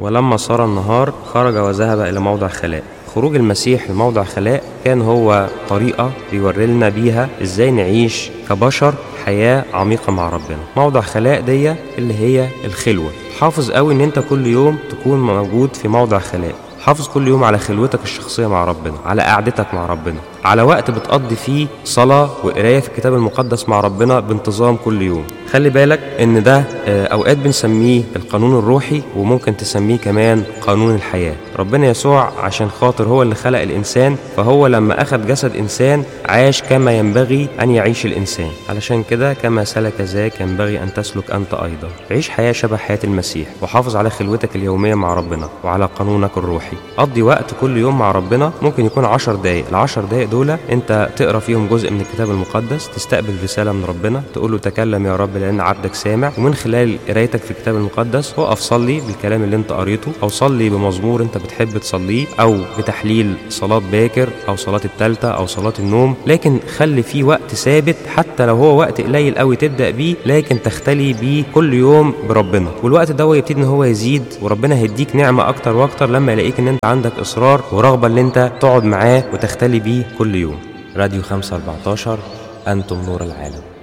ولما صار النهار خرج وذهب إلى موضع خلاء خروج المسيح لموضع خلاء كان هو طريقة بيوري لنا بيها ازاي نعيش كبشر حياة عميقة مع ربنا موضع خلاء دي اللي هي الخلوة حافظ قوي ان انت كل يوم تكون موجود في موضع خلاء حافظ كل يوم على خلوتك الشخصية مع ربنا على قعدتك مع ربنا على وقت بتقضي فيه صلاة وقراية في الكتاب المقدس مع ربنا بانتظام كل يوم خلي بالك ان ده آه، اوقات بنسميه القانون الروحي وممكن تسميه كمان قانون الحياة ربنا يسوع عشان خاطر هو اللي خلق الانسان فهو لما اخذ جسد انسان عاش كما ينبغي ان يعيش الانسان علشان كده كما سلك ذاك ينبغي ان تسلك انت ايضا عيش حياة شبه حياة المسيح وحافظ على خلوتك اليومية مع ربنا وعلى قانونك الروحي قضي وقت كل يوم مع ربنا ممكن يكون عشر دقايق العشر دقايق دول انت تقرا فيهم جزء من الكتاب المقدس تستقبل رسالة من ربنا تقول له تكلم يا رب لان عبدك سامع ومن خلال قرايتك في الكتاب المقدس وقف صلي بالكلام اللي انت قريته او صلي بمزمور انت بتحب تصليه او بتحليل صلاة باكر او صلاة التالتة او صلاة النوم لكن خلي فيه وقت ثابت حتى لو هو وقت قليل قوي تبدا بيه لكن تختلي بيه كل يوم بربنا والوقت ده يبتدي ان هو يزيد وربنا هيديك نعمه اكتر واكتر لما يلاقيك ان انت عندك اصرار ورغبه ان انت تقعد معاه وتختلي بيه كل يوم راديو 514 انتم نور العالم